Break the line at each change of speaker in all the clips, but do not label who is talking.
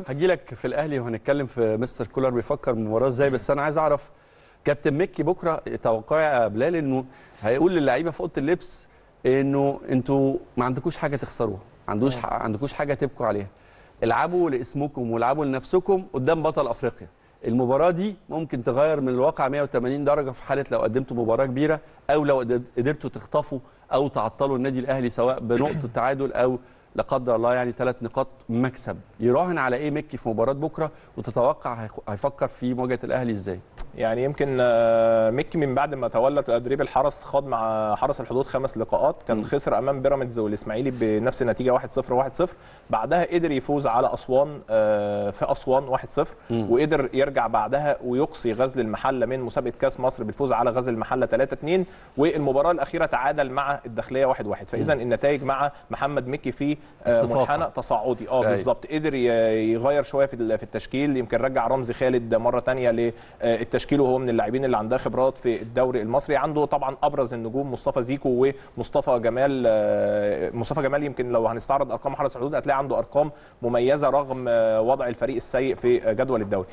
هجي لك في الاهلي وهنتكلم في مستر كولر بيفكر المباراه ازاي بس انا عايز اعرف كابتن مكي بكره توقعي يا بلال انه هيقول للعيبه في اوضه اللبس انه انتوا ما عندكوش حاجه تخسروها ما عندوش ح- عندكوش حاجه تبكوا عليها العبوا لاسمكم والعبوا لنفسكم قدام بطل افريقيا المباراه دي ممكن تغير من الواقع 180 درجه في حاله لو قدمتوا مباراه كبيره او لو قد- قدرتوا تخطفوا او تعطلوا النادي الاهلي سواء بنقطه تعادل او لا قدر الله يعني ثلاث نقاط مكسب يراهن على ايه مكي في مباراه بكره وتتوقع هيخ- هيفكر في مواجهه الاهلي ازاي
يعني يمكن آه، ميكي من بعد ما تولى تدريب الحرس خاض مع حرس الحدود خمس لقاءات كان خسر امام بيراميدز والاسماعيلي بنفس النتيجه 1-0 1-0 بعدها قدر يفوز على اسوان آه، في اسوان 1-0 وقدر يرجع بعدها ويقصي غزل المحله من مسابقه كاس مصر بالفوز على غزل المحله 3-2 والمباراه الاخيره تعادل مع الداخليه 1-1 فاذا النتائج مع محمد مكي في آه،
استفاقة.
منحنى تصاعدي اه
أيوة.
بالظبط قدر ي- يغير شويه في ال- في التشكيل يمكن رجع رمزي خالد مره تانية للتشكيل وهو من اللاعبين اللي عندها خبرات في الدوري المصري عنده طبعا ابرز النجوم مصطفى زيكو ومصطفى جمال آه، مصطفى جمال يمكن لو هنستعرض ارقام حرس الحدود هتلاقي عنده ارقام مميزه رغم آه، وضع الفريق السيء في آه، جدول الدوري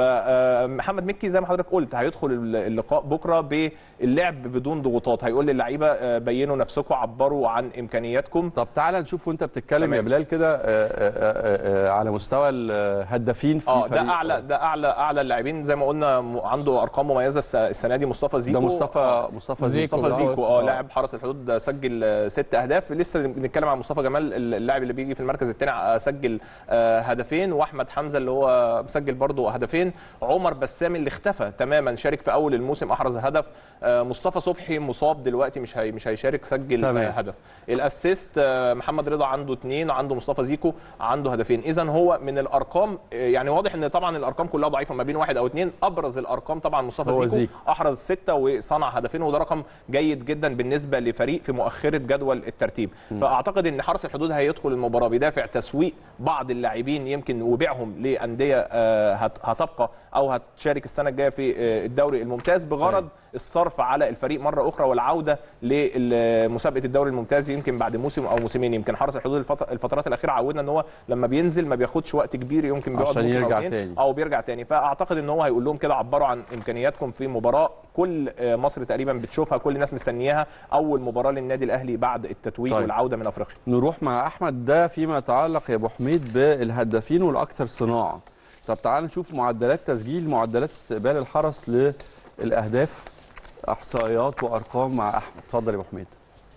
فمحمد مكي زي ما حضرتك قلت هيدخل اللقاء بكره باللعب بدون ضغوطات هيقول للعيبه آه، بينوا نفسكم عبروا عن امكانياتكم
طب تعالى نشوف وانت بتتكلم
تمام.
يا بلال كده آه، آه، آه، على مستوى الهدافين في
اه ده
فريق-
اعلى ده اعلى اعلى اللاعبين زي ما قلنا م- عنده ارقام مميزه الس- السنه دي مصطفى زيكو
ده مصطفى
آه.
مصطفى
زيكو.
زيكو
مصطفى
زيكو.
زيكو اه لاعب حرس الحدود سجل آه، ست اهداف لسه بنتكلم عن مصطفى جمال اللاعب اللي بيجي في المركز الثاني سجل آه، هدفين واحمد حمزه اللي هو مسجل برضه هدفين عمر بسام اللي اختفى تماما شارك في اول الموسم احرز هدف آه، مصطفى صبحي مصاب دلوقتي مش هي مش هيشارك سجل
تمام.
آه، هدف الاسيست آه، محمد رضا عنده اثنين عنده مصطفى زيكو عنده هدفين اذا هو من الارقام آه، يعني واضح ان طبعا الارقام كلها ضعيفه ما بين واحد او اثنين ابرز الارقام طبعا مصطفى
هو
زيكو,
زيكو.
احرز ستة وصنع هدفين وده رقم جيد جدا بالنسبه لفريق في مؤخره جدول الترتيب فاعتقد ان حرس الحدود هيدخل المباراه بيدافع تسويق بعض اللاعبين يمكن وبيعهم لانديه آه، هت- هتبقى او هتشارك السنه الجايه في آه، الدوري الممتاز بغرض
أيوة.
الصرف على الفريق مره اخرى والعوده لمسابقه الدوري الممتاز يمكن بعد موسم او موسمين يمكن حرس الحدود الفت- الفترات الاخيره عودنا ان هو لما بينزل ما بياخدش وقت كبير يمكن بيقعد
عشان
موسم أو
يرجع
اتنين
تاني.
او بيرجع تاني فاعتقد ان هو هيقول لهم كده عبروا عن امكانياتكم في مباراه كل آه، مصر تقريبا بتشوفها كل الناس مستنياها اول مباراه للنادي الاهلي بعد التتويج
طيب.
والعوده من افريقيا
نروح مع احمد ده فيما يتعلق يا ابو حميد بالهدافين والاكثر صناعه طب تعال نشوف معدلات تسجيل معدلات استقبال الحرس للاهداف احصائيات وارقام مع احمد اتفضل يا ابو حميد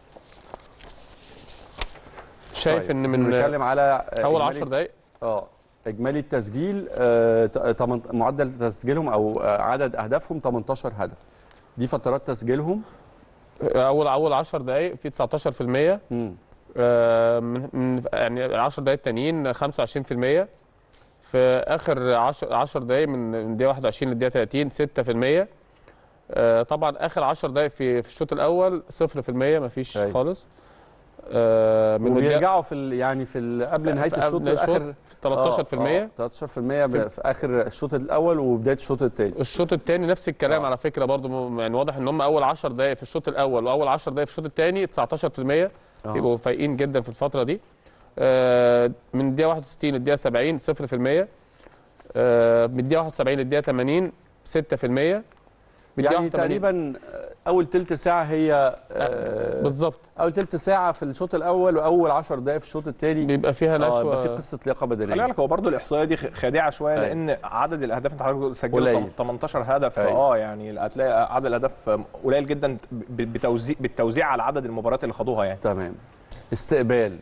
شايف
طيب،
ان من
بنتكلم على
اول
إجمالي-
10 دقائق
اه اجمالي التسجيل آه، ت- تمن- معدل تسجيلهم او آه، عدد اهدافهم 18 هدف دي فترات تسجيلهم
اول اول 10 دقائق في 19%
مم.
آه، من من- يعني ال 10 دقائق التانيين 25% في اخر 10 10 دقائق من من الدقيقه 21 للدقيقه 30 6% آه، طبعا اخر 10 دقائق في في الشوط الاول 0% مفيش
أيوة.
خالص آه، من الدقيقة-
وبيرجعوا في ال- يعني في ال- قبل نهايه
في
الشوط
قبل الشوط
اخر
في 13%
13% ب- في اخر الشوط الاول وبدايه الشوط الثاني
الشوط الثاني نفس الكلام
آه.
على فكره برضو م- يعني واضح ان هم اول 10 دقائق في الشوط الاول واول 10 دقائق في الشوط الثاني 19%
آه.
يبقوا فايقين جدا في الفتره دي آه، من الدقيقه 61 للدقيقه 70 0% آه، من الدقيقه 71 للدقيقه 80 6% من الدقيقة
يعني
81
تقريبا اول تلت ساعه هي آه،
بالظبط
اول تلت ساعه في الشوط الاول واول 10 دقائق في الشوط الثاني
بيبقى فيها
اه يبقى في
نشوه
قصه لياقه
خلي
بدنيه
بالك هو برضه الاحصائيه دي خ- خادعه شويه
أيوة.
لان عدد الاهداف انت حضرتك سجلت
قليل.
18 هدف
أيوة.
اه يعني هتلاقي عدد الاهداف قليل جدا ب- بتوزيع بالتوزيع على عدد المباريات اللي خدوها يعني
تمام استقبال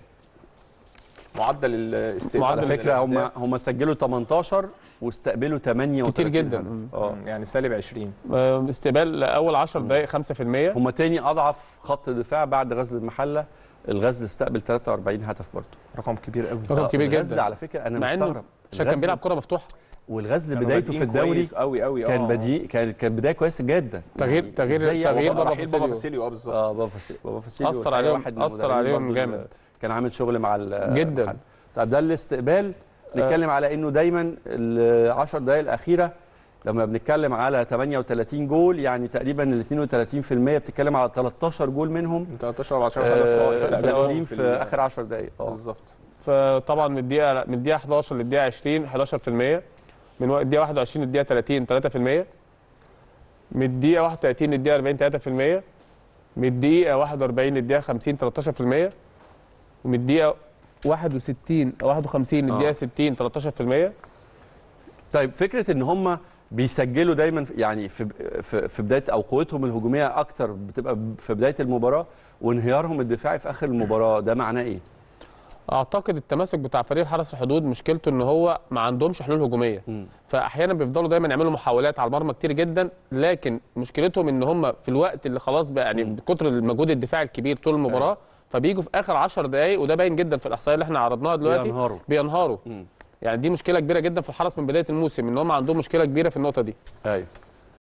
معدل الاستقبال
معدل
على
في
فكره هم
الأهداف،
هم سجلوا 18 واستقبلوا 38
كتير جدا.
هدف.
مم،
اه
يعني سالب 20
آه، استقبال اول 10 دقائق 5%
هم تاني اضعف خط دفاع بعد غزل المحله الغزل استقبل 43 هدف برضه
رقم كبير قوي
رقم كبير
الغزل
جدا
على فكره انا
مع إنه
مستغرب
عشان كان
الغزل-
بيلعب كره مفتوحه
والغزل
كانوا
بدايته
بادئين
في الدوري
كويس قوي قوي
كان
اه
بديء كان كان بدايه كويسه جدا
تغيير-
يعني
تغيير-
إزاي
تغيير
يعمل-
بابا
رحيل بابا
فاسيليو.
فاسيليو اه بالظبط
اه بابا فاسيليو بابا فاسيليو
أثر
الحقيقة
عليهم-
واحد من
أثر
المدربين
عليهم
برضو
جامد.
اللي كان عامل شغل مع ال-
جداً.
المحل. طب ده الاستقبال نتكلم على انه دايما ال 10 دقائق الاخيره لما بنتكلم على 38 جول يعني تقريبا ال 32% بتتكلم على 13 جول منهم
13 14
آه،
هدف
داخلين
في
في
ال-
اخر 10 دقائق اه
بالظبط
فطبعا من الدقيقه من الدقيقه 11 للدقيقه 20 11% من وق- الدقيقه 21 للدقيقه 30 3% من الدقيقه 31 للدقيقه 40 3% من الدقيقه 41 للدقيقه 50 13% ومن الدقيقه 61 او 51 للدقيقه
آه.
60 13%
طيب فكره ان هم بيسجلوا دايما في- يعني في في, في بدايه او قوتهم الهجوميه اكتر بتبقى في بدايه المباراه وانهيارهم الدفاعي في اخر المباراه ده معناه ايه؟
اعتقد التماسك بتاع فريق حرس الحدود مشكلته ان هو ما عندهمش حلول هجوميه
مم.
فاحيانا بيفضلوا دايما يعملوا محاولات على المرمى كتير جدا لكن مشكلتهم ان هم في الوقت اللي خلاص بقى يعني بكتر المجهود الدفاعي الكبير طول المباراه فبيجوا في اخر 10 دقائق وده باين جدا في الاحصائيه اللي احنا عرضناها دلوقتي
بينهاروا.
بينهاروا
مم.
يعني دي مشكله كبيره جدا في الحرس من بدايه الموسم ان هم عندهم مشكله كبيره في النقطه دي
ايوه